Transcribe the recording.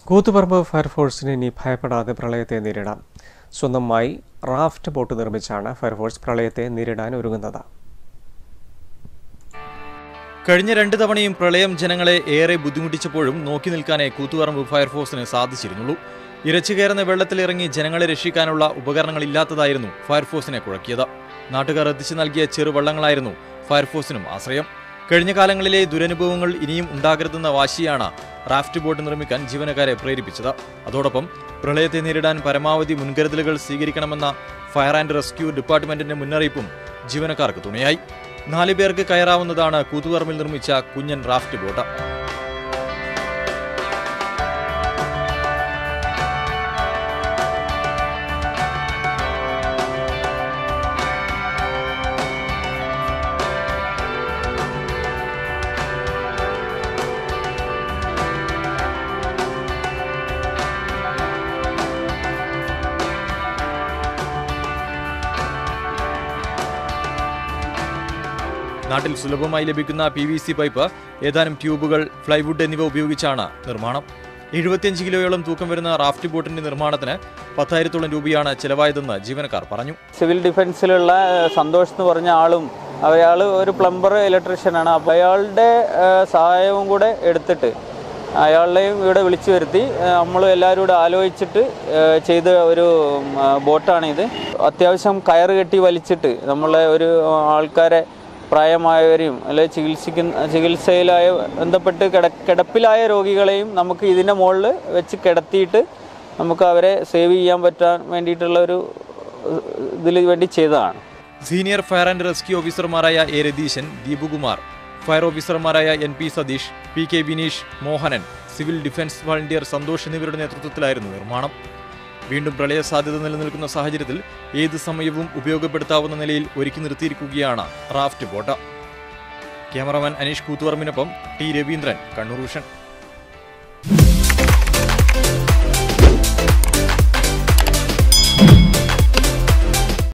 കൂത്തുപറമ്പ് ഫയർഫോഴ്സിന് ഇനി ഭയപ്പെടാതെ പ്രളയത്തെ നേരിടാം സ്വന്തമായി റാഫ്റ്റ് ബോട്ട് നിർമ്മിച്ചാണ് ഫയർഫോഴ്സ് പ്രളയത്തെ നേരിടാൻ ഒരുങ്ങുന്നത് കഴിഞ്ഞ രണ്ട് തവണയും പ്രളയം ജനങ്ങളെ ഏറെ ബുദ്ധിമുട്ടിച്ചപ്പോഴും നോക്കി നിൽക്കാനേ കൂത്തുപറമ്പ് ഫയർഫോഴ്സിന് സാധിച്ചിരുന്നുള്ളൂ ഇരച്ചു കയറുന്ന വെള്ളത്തിലിറങ്ങി ജനങ്ങളെ രക്ഷിക്കാനുള്ള ഉപകരണങ്ങളില്ലാത്തതായിരുന്നു ഫയർഫോഴ്സിനെ കുഴക്കിയത് നാട്ടുകാർ എത്തിച്ചു നൽകിയ ചെറുവള്ളങ്ങളായിരുന്നു ഫയർഫോഴ്സിനും ആശ്രയം കഴിഞ്ഞ കാലങ്ങളിലെ ദുരനുഭവങ്ങൾ ഇനിയും ഉണ്ടാകരുതെന്ന വാശിയാണ് റാഫ്റ്റ് ബോട്ട് നിർമ്മിക്കാൻ ജീവനക്കാരെ പ്രേരിപ്പിച്ചത് അതോടൊപ്പം പ്രളയത്തെ നേരിടാൻ പരമാവധി മുൻകരുതലുകൾ സ്വീകരിക്കണമെന്ന ഫയർ ആൻഡ് റെസ്ക്യൂ ഡിപ്പാർട്ട്മെന്റിന്റെ മുന്നറിയിപ്പും ജീവനക്കാർക്ക് തുണയായി നാല് പേർക്ക് കയറാവുന്നതാണ് കൂത്തുപറമ്പിൽ നിർമ്മിച്ച കുഞ്ഞൻ റാഫ്റ്റ് ബോട്ട് നാട്ടിൽ സുലഭമായി ലഭിക്കുന്ന പി വി സി പൈപ്പ് ഏതാനും ട്യൂബുകൾ പ്ലൈവുഡ് എന്നിവ ഉപയോഗിച്ചാണ് നിർമ്മാണം എഴുപത്തിയഞ്ച് കിലോയോളം തൂക്കം വരുന്ന റാഫ്റ്റ് ബോട്ടിന്റെ നിർമ്മാണത്തിന് പത്തായിരത്തോളം രൂപയാണ് ചെലവായതെന്ന് ജീവനക്കാർ പറഞ്ഞു സിവിൽ ഡിഫൻസിലുള്ള സന്തോഷ് എന്ന് പറഞ്ഞ ആളും അയാൾ ഒരു പ്ലംബർ ഇലക്ട്രീഷ്യനാണ് അപ്പോൾ അയാളുടെ ആ, സഹായവും കൂടെ എടുത്തിട്ട് അയാളെയും ഇവിടെ വിളിച്ചു വരുത്തി നമ്മൾ എല്ലാവരും കൂടെ ആലോചിച്ചിട്ട് ആ, ചെയ്ത ഒരു ഉം, ആ, ബോട്ടാണിത് അത്യാവശ്യം കയറ് കെട്ടി വലിച്ചിട്ട് നമ്മളെ ഒരു ആൾക്കാരെ പ്രായമായവരെയും അല്ലെങ്കിൽ ചികിത്സിക്കുന്ന ചികിത്സയിലായ ബന്ധപ്പെട്ട് കിട കിടപ്പിലായ രോഗികളെയും നമുക്ക് ഇതിൻ്റെ മുകളിൽ വെച്ച് കിടത്തിയിട്ട് നമുക്ക് അവരെ സേവ് ചെയ്യാൻ പറ്റാൻ വേണ്ടിയിട്ടുള്ള ഒരു ഇതിൽ വേണ്ടി ചെയ്തതാണ് സീനിയർ ഫയർ ആൻഡ് റെസ്ക്യൂ ഓഫീസർമാരായ എ രതീശൻ ദീപകുമാർ ഫയർ ഓഫീസർമാരായ N P Satheesh P K Bineesh Mohanan civil defence volunteer Santhosh എന്നിവരുടെ നേതൃത്വത്തിലായിരുന്നു നിർമ്മാണം വീണ്ടും പ്രളയ സാധ്യത നിലനിൽക്കുന്ന സാഹചര്യത്തിൽ ഏത് സമയവും ഉപയോഗപ്പെടുത്താവുന്ന നിലയിൽ ഒരുക്കി നിർത്തിയിരിക്കുകയാണ് റാഫ്റ്റ് ബോട്ട് ക്യാമറമാൻ അനീഷ് കൂത്തുപറമ്പിനൊപ്പം ടി രവീന്ദ്രൻ കണ്ണൂർ വിഷൻ